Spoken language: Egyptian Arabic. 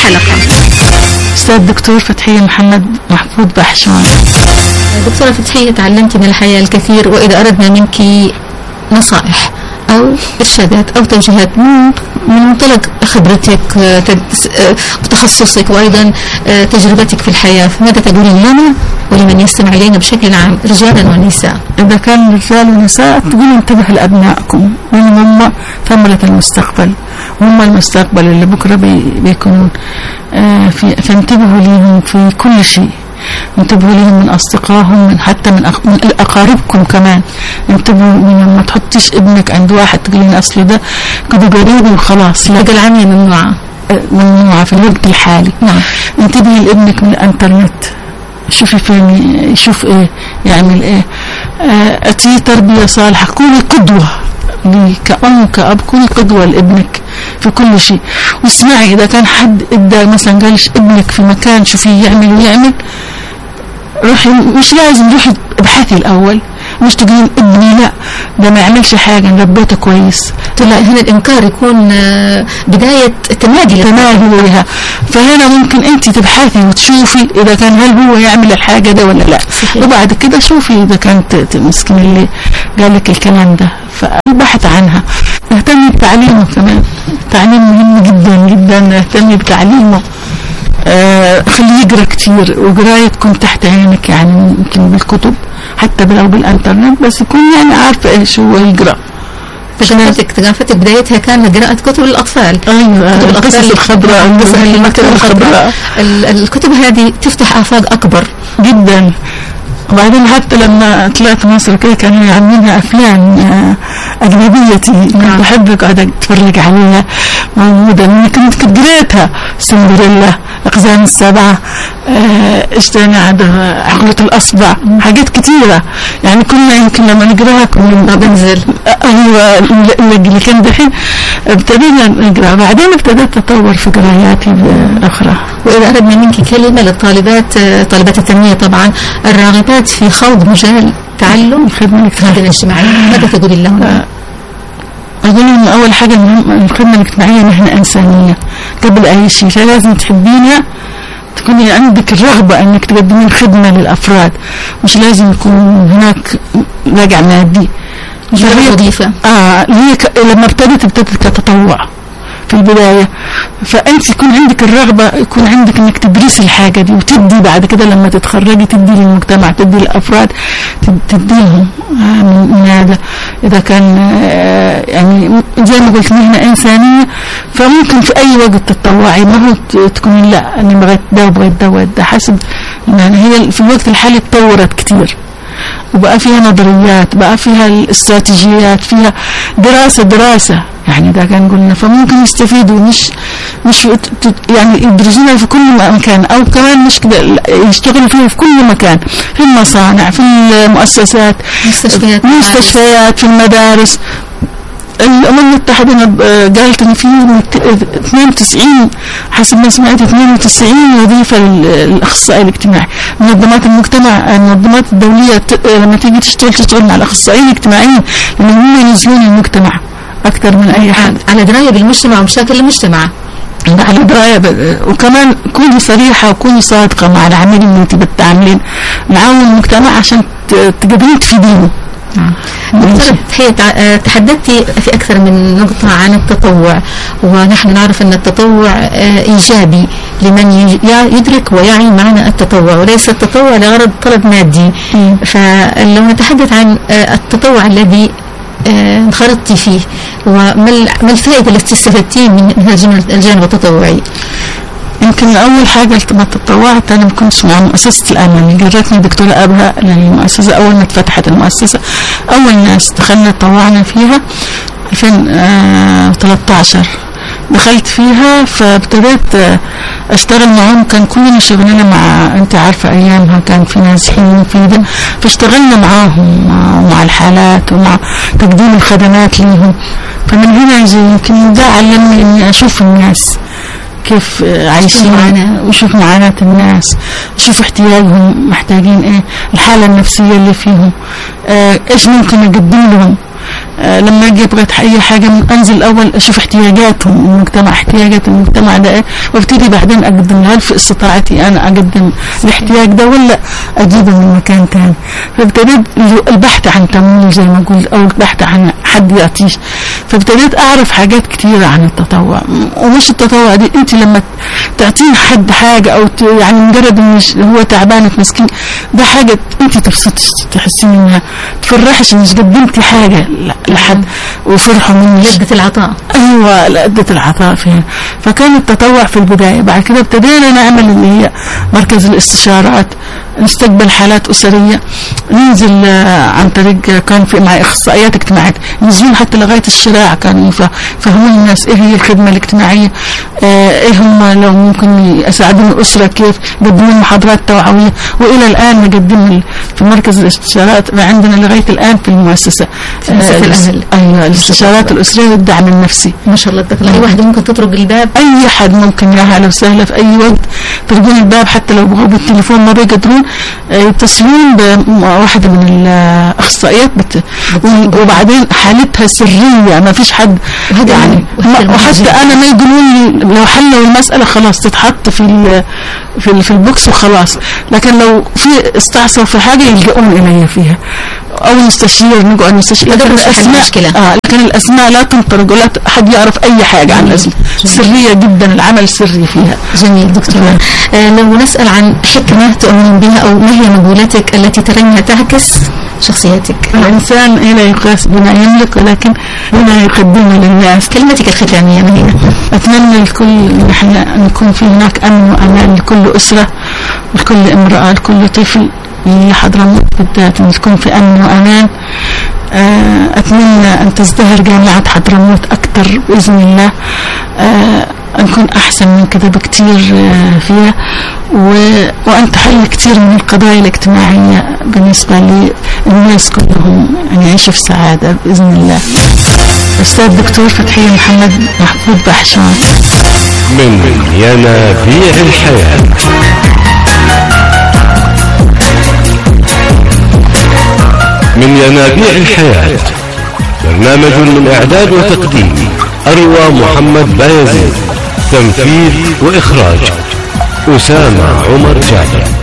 الحلقة أستاذ دكتور فتحية محمد محفوظ بحشان دكتورة فتحية تعلمت من الحياة الكثير وإذا أردنا منك نصائح أو إرشادات أو توجيهات من من منطلق خبرتك آه، تد- آه، وتخصصك وأيضا آه، تجربتك في الحياة فماذا تقولين لنا ولمن يستمع إلينا بشكل عام رجالا ونساء إذا كان رجال ونساء تقولوا انتبهوا لأبنائكم لأن هم ثمرة المستقبل هم المستقبل اللي بكرة بي بيكونون آه في فانتبهوا لهم في كل شيء انتبهوا لهم من أصدقائهم من حتى من, أق... من أقاربكم كمان انتبهوا منهم ما تحطيش ابنك عند واحد تقولين أصله ده كده قريبي وخلاص لا هذا العمية ممنوعة آه، ممنوعة في الوقت الحالي نعم انتبهي لابنك من الانترنت شوفي فين يشوف ايه يعمل ايه آه، اتي تربية صالحة كوني قدوة لي كأم وكأب كوني قدوة لابنك في كل شيء واسمعي إذا كان حد ادى مثلا قالش ابنك في مكان شوفيه يعمل ويعمل روحي مش لازم روحي ابحثي الأول مش تقولين ابني لا ده ما يعملش حاجة ربيته كويس لا هنا الإنكار يكون آه، بداية تمادي للطفل. تماهي لها فهنا ممكن انت تبحثي وتشوفي اذا كان هل هو يعمل الحاجه ده ولا لا صحيح. وبعد كده شوفي اذا كانت ت- مسكين اللي قال لك الكلام ده فالبحث عنها اهتمي بتعليمه كمان التعليم مهم جدا جدا اهتمي بتعليمه آه خليه يقرا كتير وقرايه تكون تحت عينك يعني يمكن بالكتب حتى لو بالانترنت بس يكون يعني عارفه ايش هو يقرا ثقافتك ثقافتك بدايتها كانت قراءة كتب الأطفال ايوه كتب القصص الأطفال الخضراء القصص المكتبه الخضراء ال- الكتب هذه تفتح آفاق أكبر جدا وبعدين حتى لما طلعت مصر كده كانوا يعملونها افلام آه، اجنبيه كنت نعم. بحب اقعد اتفرج عليها موجوده لأن كنت كنت قريتها سندريلا اقزام السبعه آه، ايش تاني عندها عقلة الاصبع حاجات كتيره يعني كنا يمكن لما نقراها كنا بنزل ايوه اللي- اللي كان دحين ابتدينا نقرا بعدين ابتديت اتطور في قراياتي الاخرى وإذا أردنا منك كلمة للطالبات آه، طالبات التنمية طبعا الراغبات في خوض مجال تعلم الخدمه الخدمة الاجتماعية ماذا تقولين لهم؟ أظن إن أول حاجة المهم الخدمة الاجتماعية مهنة إنسانية قبل أي شيء فلازم تحبينها تكوني عندك الرغبة أنك تقدمين خدمة للأفراد مش لازم يكون هناك راجع مادي مجرد فهي- وظيفة آه هي ك... لما ابتدت ابتدت كتطوع في البداية فأنت يكون عندك الرغبة يكون عندك أنك تدرسي الحاجة دي وتدي بعد كده لما تتخرجي تدي للمجتمع تدي للأفراد تد- تديهم آه من من هذا إذا كان آه يعني م- زي ما قلت مهنة إنسانية فممكن في أي وقت تتطوعي ما هو ت- تكوني لا أنا بغيت ده وبغيت ده وبغيت ده حسب يعني هي في الوقت الحالي تطورت كتير وبقى فيها نظريات بقى فيها الاستراتيجيات فيها دراسة دراسة يعني ده كان قلنا فممكن يستفيدوا مش مش ت- ت- يعني يدرسونها في كل مكان او كمان مش كده لا، يشتغلوا فيها في كل مكان في المصانع في المؤسسات مستشفيات مستشفيات في المدارس الأمم المتحدة نب- آه، قالت إن في مت- 92 حسب ما سمعت 92 وظيفة لل- للأخصائي الاجتماعي منظمات المجتمع المنظمات الدولية ت- آه، لما تيجي تشتغل تشتغل مع الأخصائيين الاجتماعيين لأن هم ينزلون المجتمع أكثر من أي حد على دراية بالمجتمع ومشاكل المجتمع على دراية ب- وكمان كوني صريحة وكوني صادقة مع العاملين اللي انت بتتعاملين معاهم المجتمع عشان ت- تقدرين تفيديهم دكتورة تحية تع- آه، تحدثتي في أكثر من نقطة عن التطوع ونحن نعرف أن التطوع آه، إيجابي لمن ي- ي- يدرك ويعي معنى التطوع وليس التطوع لغرض طلب مادي مم. فلو نتحدث عن آه، التطوع الذي آه، انخرطت فيه وما ال- ما الفائدة التي استفدتيه من من الجانب الجانب التطوعي؟ يمكن أول حاجة لما تطوعت أنا ما كنتش مع مؤسسة الأمل جرتني دكتورة أبها للمؤسسة أول ما اتفتحت المؤسسة أول ناس دخلنا تطوعنا فيها 2013 دخلت فيها فابتديت آه، اشتغل معاهم كان كلنا شغلنا مع انت عارفه ايامها كان في نازحين مفيده فاشتغلنا معاهم آه، ومع الحالات ومع تقديم الخدمات ليهم فمن هنا يجي يمكن ده علمني اني اشوف الناس كيف آه، عايشين معاناة. وشوف معاناة الناس شوف احتياجهم محتاجين ايه الحالة النفسية اللي فيهم آه، ايش ممكن اقدم لهم آه، لما اجي ابغى اي حاجه من انزل الاول اشوف احتياجاتهم المجتمع احتياجات المجتمع ده ايه وابتدي بعدين اقدم هل في استطاعتي انا اقدم الاحتياج ده ولا اجيبه من مكان تاني فابتديت البحث عن تمويل زي ما قلت او البحث عن حد يعطيش فابتديت اعرف حاجات كتيره عن التطوع ومش التطوع دي انت لما تعطين حد حاجه او ت- يعني مجرد ان ش- هو تعبان مسكين ده حاجه انت تبسطي تحسين انها تفرحش انك قدمتي حاجه ل- لحد وفرحوا منك لذة العطاء ايوه لأدة العطاء فيها فكان التطوع في البدايه بعد كده ابتدينا نعمل اللي هي مركز الاستشارات نستقبل حالات اسريه ننزل آه، عن طريق آه، كان في مع اخصائيات اجتماعيات ينزلون حتى لغايه الشارع كانوا يف- يفهمون الناس ايه هي الخدمه الاجتماعيه آه، ايه هم لو ممكن يساعدون الاسره كيف يقدمون محاضرات توعويه والى الان نقدم ال- في مركز الاستشارات عندنا لغايه الان في المؤسسه في مؤسسة آه، الأهل. ايوه الاستشارات الاسريه والدعم النفسي ما شاء الله تبارك الله اي واحده ممكن تطرق الباب اي حد ممكن يا اهلا وسهلا في اي وقت تلقون الباب حتى لو بغوا بالتليفون ما بيقدرون آه، يتصلون بواحده من الاخصائيات بت... وبعدين حالتها سريه ما فيش حد وهذا يعني وهذا ما- وحتى المهم انا ما يقولون لي لو حلوا المساله خلاص تتحط في ال... في, ال... في البوكس وخلاص لكن لو في استعصوا في حاجه يلجؤون الي فيها او نستشير نقعد نستشير هذا لكن بس حل الاسماء المشكلة. اه لكن الاسماء لا تنطرق ولا ت- حد يعرف اي حاجه عن جميل. الاسماء جميل. سريه جدا العمل سري فيها جميل دكتورة آه لو نسأل عن حكمة تؤمنين بها أو ما هي مقولاتك التي ترينها تعكس شخصيتك الانسان لا يقاس بما يملك ولكن بما يقدمه للناس كلمتك الختامية ما هي اتمنى لكل ان احنا نكون في هناك امن وامان لكل اسره لكل امراه لكل طفل لحضرموت بالذات ان تكون في امن وامان آه، اتمنى ان تزدهر جامعه حضرموت اكثر باذن الله آه، نكون احسن من كده بكتير آه، فيها و... وان تحل كثير من القضايا الاجتماعيه بالنسبه للناس كلهم ان يعيشوا في سعاده باذن الله استاذ دكتور فتحيه محمد محمود بحشان من ينابيع الحياة من ينابيع الحياة برنامج من إعداد وتقديم أروى محمد بايزيد تنفيذ وإخراج أسامة عمر جابر